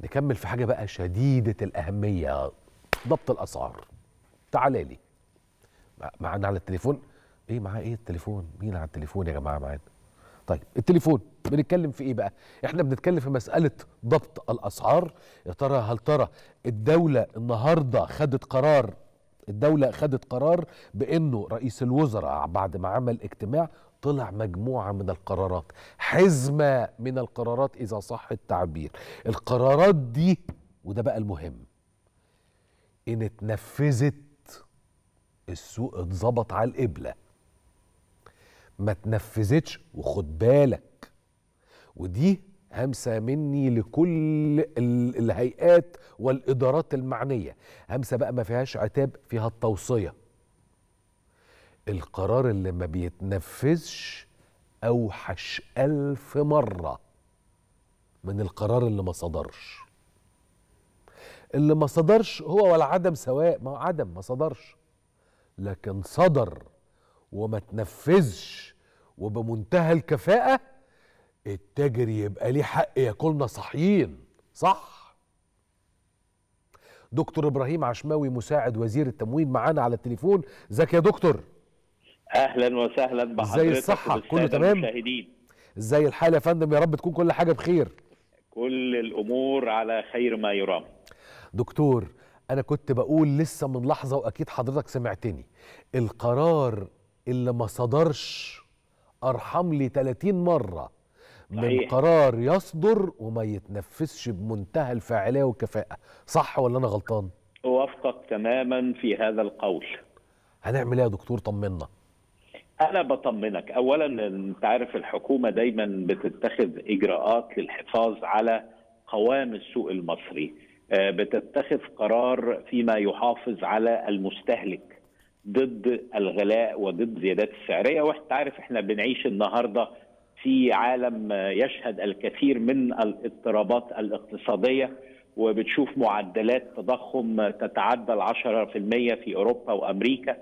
نكمل في حاجه بقى شديده الاهميه ضبط الاسعار تعالى لي مع- معانا على التليفون ايه معاه ايه التليفون مين على التليفون يا جماعه معانا طيب التليفون بنتكلم في ايه بقى احنا بنتكلم في مساله ضبط الاسعار يا ترى هل ترى الدوله النهارده خدت قرار الدوله خدت قرار بانه رئيس الوزراء بعد ما عمل اجتماع طلع مجموعه من القرارات حزمه من القرارات اذا صح التعبير القرارات دي وده بقى المهم ان اتنفذت السوق اتظبط على القبله ما تنفذتش وخد بالك ودي همسة مني لكل ال- الهيئات والإدارات المعنية همسة بقى ما فيهاش عتاب فيها التوصية القرار اللي ما بيتنفذش أوحش ألف مرة من القرار اللي ما صدرش اللي ما صدرش هو ولا عدم سواء ما هو عدم ما صدرش لكن صدر وما تنفذش وبمنتهى الكفاءة التاجر يبقى ليه حق ياكلنا صحيين صح دكتور ابراهيم عشماوي مساعد وزير التموين معانا على التليفون ازيك يا دكتور اهلا وسهلا بحضرتك الصحة؟ وبالسادة كله تمام؟ المشاهدين ازاي الحال يا فندم يا رب تكون كل حاجه بخير كل الامور على خير ما يرام دكتور انا كنت بقول لسه من لحظه واكيد حضرتك سمعتني القرار اللي ما صدرش ارحم لي 30 مره من صحيح. قرار يصدر وما يتنفذش بمنتهى الفاعليه والكفاءه صح ولا انا غلطان اوافقك تماما في هذا القول هنعمل ايه يا دكتور طمنا انا بطمنك اولا انت عارف الحكومه دايما بتتخذ اجراءات للحفاظ على قوام السوق المصري آه، بتتخذ قرار فيما يحافظ على المستهلك ضد الغلاء وضد زيادات السعريه وانت عارف احنا بنعيش النهارده في عالم آه، يشهد الكثير من الاضطرابات الاقتصاديه وبتشوف معدلات تضخم تتعدى العشرة في المية في أوروبا وأمريكا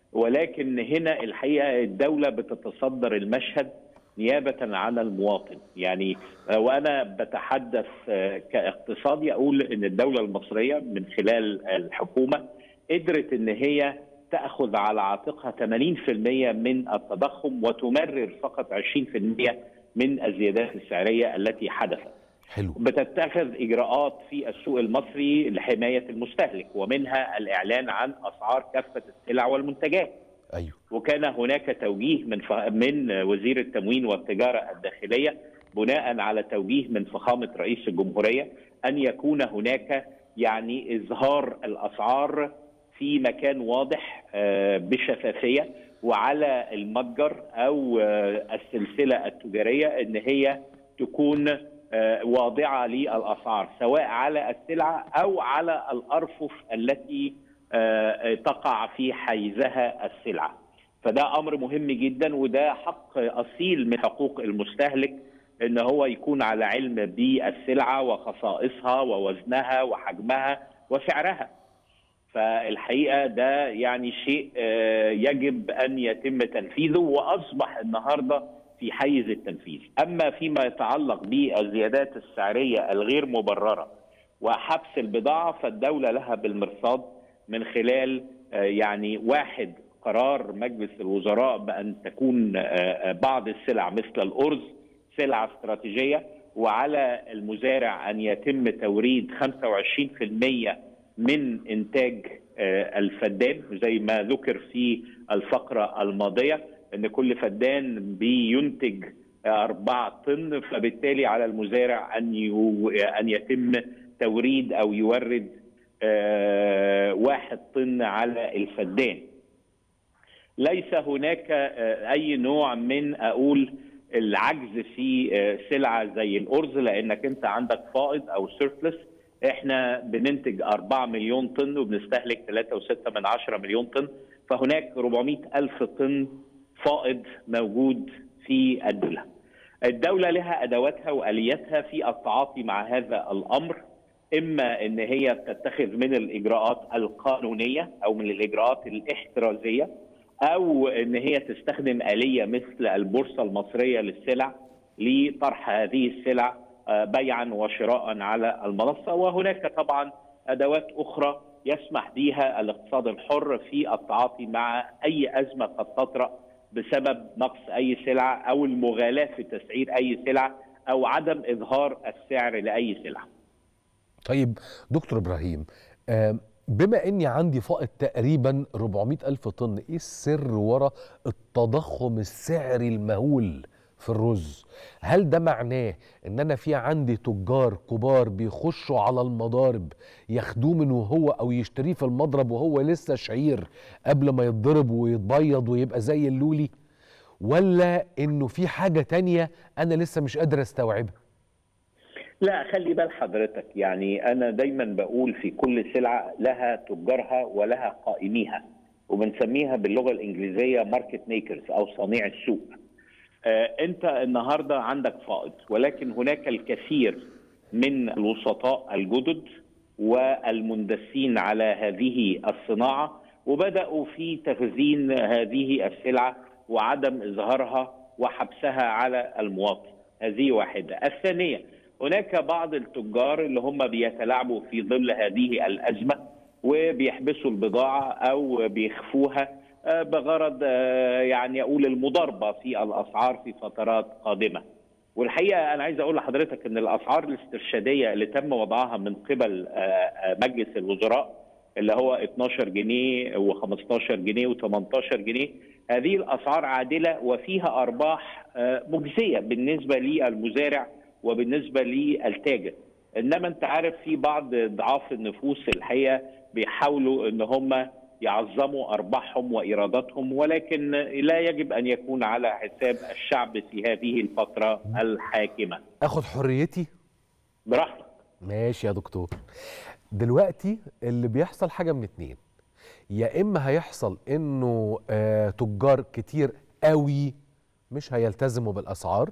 ولكن هنا الحقيقه الدوله بتتصدر المشهد نيابه عن المواطن يعني آه، وانا بتحدث آه، كاقتصادي اقول ان الدوله المصريه من خلال الحكومه قدرت ان هي تاخذ على عاتقها 80% من التضخم وتمرر فقط 20% من الزيادات السعريه التي حدثت حلو بتتخذ اجراءات في السوق المصري لحمايه المستهلك ومنها الاعلان عن اسعار كافه السلع والمنتجات ايوه وكان هناك توجيه من ف... من وزير التموين والتجاره الداخليه بناء على توجيه من فخامه رئيس الجمهوريه ان يكون هناك يعني اظهار الاسعار في مكان واضح آه، بشفافيه وعلى المتجر او آه، السلسله التجاريه ان هي تكون آه، واضعه للاسعار سواء على السلعه او على الارفف التي آه، تقع في حيزها السلعه. فده امر مهم جدا وده حق اصيل من حقوق المستهلك ان هو يكون على علم بالسلعه وخصائصها ووزنها وحجمها وسعرها. فالحقيقه ده يعني شيء آه، يجب ان يتم تنفيذه واصبح النهارده في حيز التنفيذ، اما فيما يتعلق بالزيادات السعريه الغير مبرره وحبس البضاعه فالدوله لها بالمرصاد من خلال آه، يعني واحد قرار مجلس الوزراء بان تكون آه، آه، بعض السلع مثل الارز سلعه استراتيجيه وعلى المزارع ان يتم توريد 25% من انتاج آه، الفدان زي ما ذكر في الفقره الماضيه ان كل فدان بينتج آه، أربعة طن فبالتالي على المزارع ان يو- ان يتم توريد او يورد آه، واحد طن على الفدان ليس هناك آه، اي نوع من اقول العجز في آه، سلعه زي الارز لانك انت عندك فائض او سيرفلس احنا بننتج 4 مليون طن وبنستهلك 3.6 من 10 مليون طن فهناك 400 الف طن فائض موجود في الدوله. الدوله لها ادواتها والياتها في التعاطي مع هذا الامر اما ان هي تتخذ من الاجراءات القانونيه او من الاجراءات الاحترازيه او ان هي تستخدم اليه مثل البورصه المصريه للسلع لطرح هذه السلع بيعا وشراء على المنصه وهناك طبعا ادوات اخرى يسمح بها الاقتصاد الحر في التعاطي مع اي ازمه قد تطرا بسبب نقص اي سلعه او المغالاه في تسعير اي سلعه او عدم اظهار السعر لاي سلعه. طيب دكتور ابراهيم بما اني عندي فائض تقريبا 400 الف طن ايه السر ورا التضخم السعري المهول في الرز هل ده معناه ان انا في عندي تجار كبار بيخشوا على المضارب ياخدوه من وهو او يشتريه في المضرب وهو لسه شعير قبل ما يتضرب ويتبيض ويبقى زي اللولي ولا انه في حاجة تانية انا لسه مش قادر استوعبها لا خلي بال حضرتك يعني انا دايما بقول في كل سلعه لها تجارها ولها قائميها وبنسميها باللغه الانجليزيه ماركت ميكرز او صانع السوق آه انت النهارده عندك فائض ولكن هناك الكثير من الوسطاء الجدد والمندسين على هذه الصناعه وبداوا في تخزين هذه السلعه وعدم اظهارها وحبسها على المواطن هذه واحده الثانيه هناك بعض التجار اللي هم بيتلاعبوا في ظل هذه الازمه وبيحبسوا البضاعه او بيخفوها بغرض يعني اقول المضاربه في الاسعار في فترات قادمه. والحقيقه انا عايز اقول لحضرتك ان الاسعار الاسترشاديه اللي تم وضعها من قبل مجلس الوزراء اللي هو 12 جنيه و15 جنيه و18 جنيه هذه الاسعار عادله وفيها ارباح مجزيه بالنسبه للمزارع وبالنسبه للتاجر انما انت عارف في بعض ضعاف النفوس الحقيقه بيحاولوا ان هم يعظموا ارباحهم وايراداتهم ولكن لا يجب ان يكون على حساب الشعب في هذه الفتره الحاكمه. اخد حريتي؟ براحتك. ماشي يا دكتور. دلوقتي اللي بيحصل حاجه من اتنين يا اما هيحصل انه آه تجار كتير قوي مش هيلتزموا بالاسعار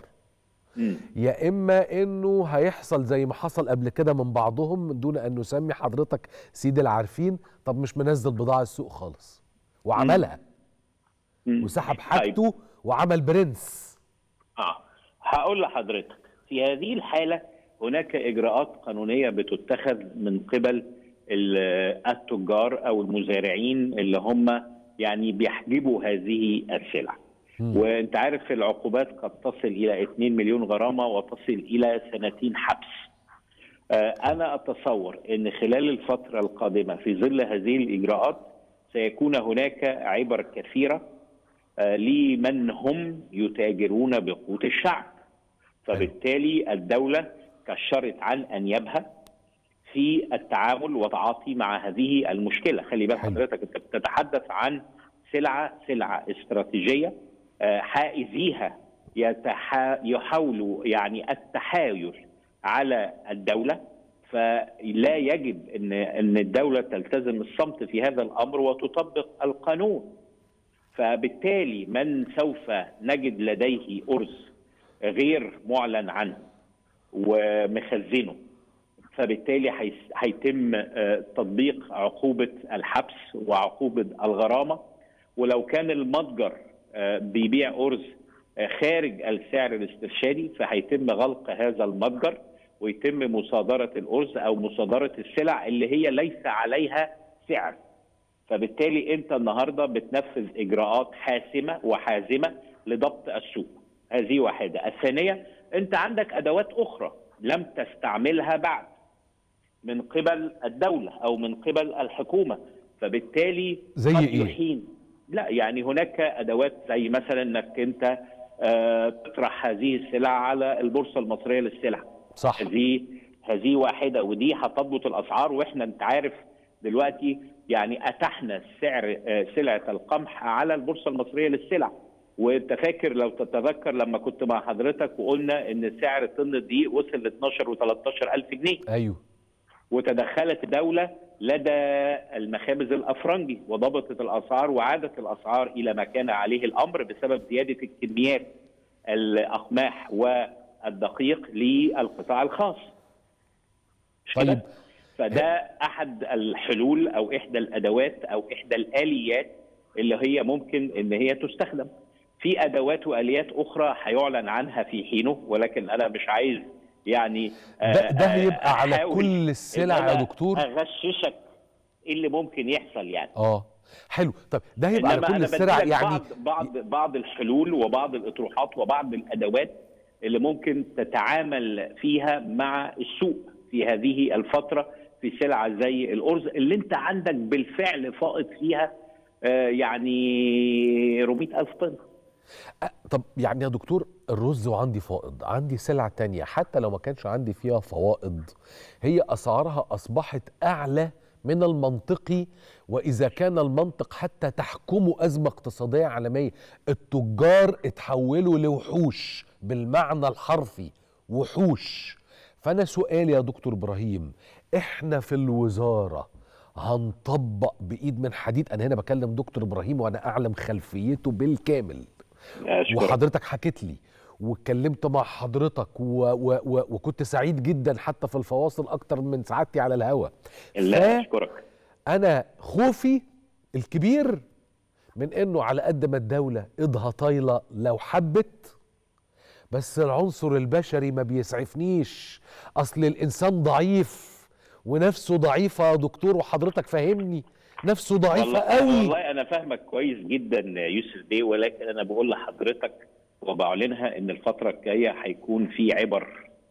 يا اما انه هيحصل زي ما حصل قبل كده من بعضهم دون ان نسمي حضرتك سيد العارفين طب مش منزل بضاعه السوق خالص وعملها مم. وسحب حاجته وعمل برنس اه هقول لحضرتك في هذه الحاله هناك اجراءات قانونيه بتتخذ من قبل التجار او المزارعين اللي هم يعني بيحجبوا هذه السلع وانت عارف العقوبات قد تصل الى 2 مليون غرامه وتصل الى سنتين حبس. انا اتصور ان خلال الفتره القادمه في ظل هذه الاجراءات سيكون هناك عبر كثيره لمن هم يتاجرون بقوت الشعب. فبالتالي الدوله كشرت عن انيابها في التعامل والتعاطي مع هذه المشكله، خلي بال حضرتك انت بتتحدث عن سلعه سلعه استراتيجيه حائزيها يتحا يحاولوا يعني التحايل على الدوله فلا يجب ان ان الدوله تلتزم الصمت في هذا الامر وتطبق القانون فبالتالي من سوف نجد لديه ارز غير معلن عنه ومخزنه فبالتالي هيتم تطبيق عقوبه الحبس وعقوبه الغرامه ولو كان المتجر بيبيع ارز خارج السعر الاسترشادي فهيتم غلق هذا المتجر ويتم مصادره الارز او مصادره السلع اللي هي ليس عليها سعر. فبالتالي انت النهارده بتنفذ اجراءات حاسمه وحازمه لضبط السوق. هذه واحده، الثانيه انت عندك ادوات اخرى لم تستعملها بعد من قبل الدوله او من قبل الحكومه، فبالتالي زي قد ايه؟ يحين لا يعني هناك ادوات زي مثلا انك انت آه تطرح هذه السلع على البورصه المصريه للسلع صح هذه هذه واحده ودي هتضبط الاسعار واحنا انت عارف دلوقتي يعني اتحنا سعر آه سلعه القمح على البورصه المصريه للسلع وانت فاكر لو تتذكر لما كنت مع حضرتك وقلنا ان سعر طن الدقيق وصل ل 12 و13 الف جنيه ايوه وتدخلت الدوله لدى المخابز الافرنجي وضبطت الاسعار وعادت الاسعار الى ما كان عليه الامر بسبب زياده الكميات الاقماح والدقيق للقطاع الخاص. طيب فده احد الحلول او احدى الادوات او احدى الاليات اللي هي ممكن ان هي تستخدم. في ادوات واليات اخرى هيعلن عنها في حينه ولكن انا مش عايز يعني ده, ده هيبقى على أحاول كل السلع إن يا أنا دكتور اغششك ايه اللي ممكن يحصل يعني اه حلو طب ده هيبقى على إنما كل أنا السلع بديلك يعني بعض بعض بعض الحلول وبعض الاطروحات وبعض الادوات اللي ممكن تتعامل فيها مع السوق في هذه الفتره في سلعه زي الارز اللي انت عندك بالفعل فائض فيها آه، يعني 400 الف طن أه، طب يعني يا دكتور الرز وعندي فائض عندي سلع تانية حتى لو ما كانش عندي فيها فوائض هي أسعارها أصبحت أعلى من المنطقي وإذا كان المنطق حتى تحكمه أزمة اقتصادية عالمية التجار اتحولوا لوحوش بالمعنى الحرفي وحوش فأنا سؤالي يا دكتور إبراهيم إحنا في الوزارة هنطبق بإيد من حديد أنا هنا بكلم دكتور إبراهيم وأنا أعلم خلفيته بالكامل أشكرك. وحضرتك حكيت لي واتكلمت مع حضرتك و و و وكنت سعيد جدا حتى في الفواصل اكتر من سعادتي على الهوا لا اشكرك فانا خوفي الكبير من انه على قد ما الدوله ايدها طايله لو حبت بس العنصر البشري ما بيسعفنيش اصل الانسان ضعيف ونفسه ضعيفه يا دكتور وحضرتك فاهمني نفسه ضعيفه والله قوي والله انا فاهمك كويس جدا يوسف بيه ولكن انا بقول لحضرتك وبعلنها ان الفتره الجايه هيكون في عبر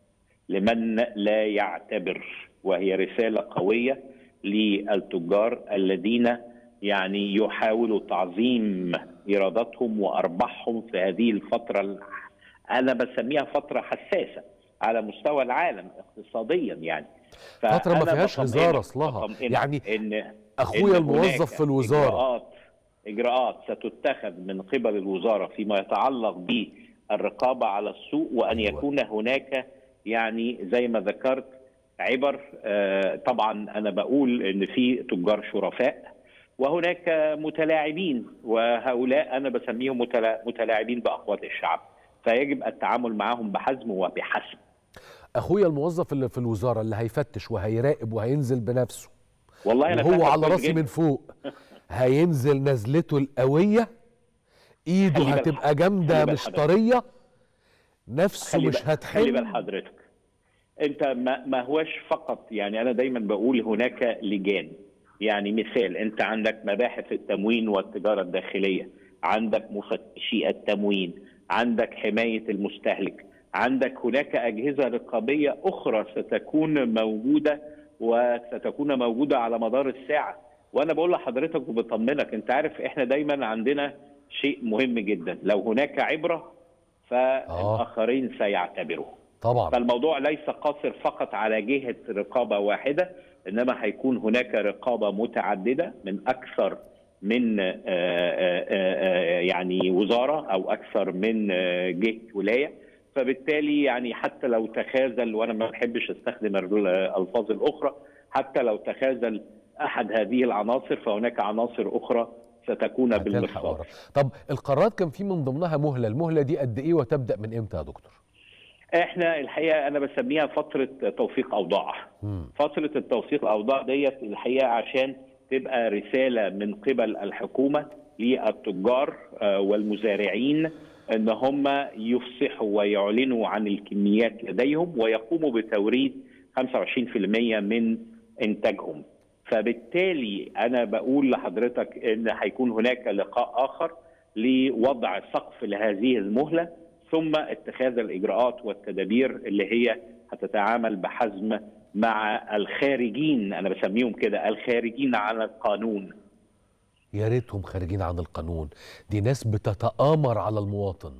لمن لا يعتبر وهي رساله قويه للتجار الذين يعني يحاولوا تعظيم ايراداتهم وارباحهم في هذه الفتره ال- انا بسميها فتره حساسه على مستوى العالم اقتصاديا يعني فترة ما فأنا فيهاش بطمئنك- أصلها أصلها. بطمئنك يعني ان أخويا إن الموظف هناك في الوزارة. إجراءات إجراءات ستتخذ من قبل الوزارة فيما يتعلق بالرقابة على السوق وأن أيوة. يكون هناك يعني زي ما ذكرت عبر آه، طبعا أنا بقول إن في تجار شرفاء وهناك متلاعبين وهؤلاء أنا بسميهم متلا- متلاعبين بأقوات الشعب فيجب التعامل معهم بحزم وبحسم اخويا الموظف اللي في الوزاره اللي هيفتش وهيراقب وهينزل بنفسه والله أنا وهو فاهمك على كويس راسي جداً. من فوق هينزل نزلته القويه ايده خلي بالك- هتبقى جامده خلي بال مش حضرتك. طريه نفسه خلي مش بال- خلي بال هتحل حضرتك انت ما, ما هوش فقط يعني انا دايما بقول هناك لجان يعني مثال انت عندك مباحث التموين والتجاره الداخليه عندك مفتشي التموين عندك حمايه المستهلك عندك هناك اجهزه رقابيه اخرى ستكون موجوده وستكون موجوده على مدار الساعه وانا بقول لحضرتك وبطمنك انت عارف احنا دايما عندنا شيء مهم جدا لو هناك عبره فالاخرين سيعتبروا طبعا فالموضوع ليس قاصر فقط على جهه رقابه واحده انما هيكون هناك رقابه متعدده من اكثر من آه، آه، آه، يعني وزاره او اكثر من آه، جهه ولايه فبالتالي يعني حتى لو تخاذل وانا ما بحبش استخدم الالفاظ الاخرى حتى لو تخاذل احد هذه العناصر فهناك عناصر اخرى ستكون هتلحق بالمصدر ورا. طب القرارات كان في من ضمنها مهله المهله دي قد ايه وتبدا من امتى يا دكتور احنا الحقيقه انا بسميها فتره توثيق اوضاع مم. فتره التوثيق الاوضاع ديت الحقيقه عشان تبقى رساله من قبل الحكومه للتجار آه، والمزارعين ان هم يفصحوا ويعلنوا عن الكميات لديهم ويقوموا بتوريد 25% من انتاجهم فبالتالي انا بقول لحضرتك ان هيكون هناك لقاء اخر لوضع سقف لهذه المهله ثم اتخاذ الاجراءات والتدابير اللي هي هتتعامل بحزم مع الخارجين انا بسميهم كده الخارجين عن القانون يا ريتهم خارجين عن القانون دي ناس بتتآمر على المواطن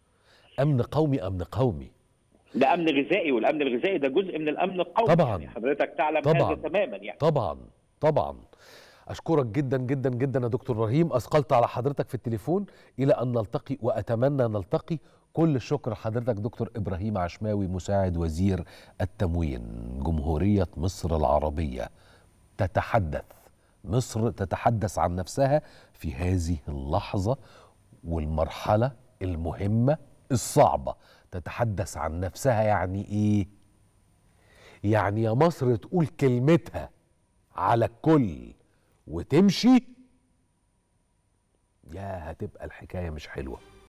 امن قومي امن قومي ده امن غذائي والامن الغذائي ده جزء من الامن القومي طبعاً. يعني حضرتك تعلم طبعاً. هذا تماما يعني طبعا طبعا اشكرك جدا جدا جدا يا دكتور ابراهيم اثقلت على حضرتك في التليفون الى ان نلتقي واتمنى نلتقي كل الشكر حضرتك دكتور ابراهيم عشماوي مساعد وزير التموين جمهوريه مصر العربيه تتحدث مصر تتحدث عن نفسها في هذه اللحظه والمرحله المهمه الصعبه تتحدث عن نفسها يعني ايه يعني يا مصر تقول كلمتها على الكل وتمشي يا هتبقى الحكايه مش حلوه